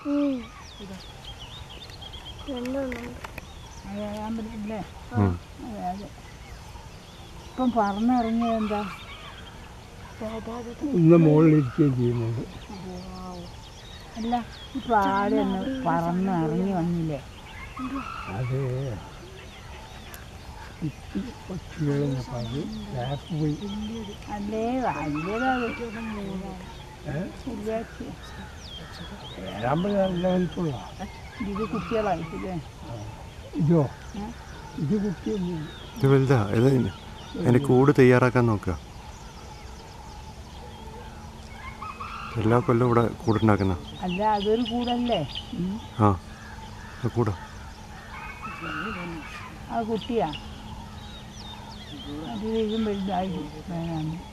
ഉം. രണ്ടെണ്ണം അത് അമ്പലത്തിലെ ഉം. അതെ അതെ ഇപ്പം പറന്നിറങ്ങിയത് എന്താ ഇന്ന് മുകളിലിരിക്കുകയും ചെയ്യുന്നുണ്ട് അല്ല ഇപ്പം ആടെ ഒന്ന് പറന്ന് ഇറങ്ങി വന്നില്ലേ അത് പക്ഷികളെന്നപ്പോൾ അത് ലാപ്പ് പോയി അല്ലേ വലിയതാണ് ഏ? വിചാരിച്ചു ഏഴാമ്പത് നല്ല വലിപ്പമുള്ള ഇത് കുട്ടികളായിട്ടില്ലേ ഇതോ ഏ? ഇത് കുട്ടിയൊന്നും ഇത് വലുതാ ഇത് അതിൻ്റെ കൂട് തയ്യാറാക്കാൻ നോക്കുക എല്ലാ കൊല്ലം ഇവിടെ കൂടുണ്ടാക്കുന്ന അല്ല അതൊരു കൂടല്ലേ ഉം. ആ അത് കൂടാ ആ കുട്ടിയാ അത് ഇതും വലുതായി വേണം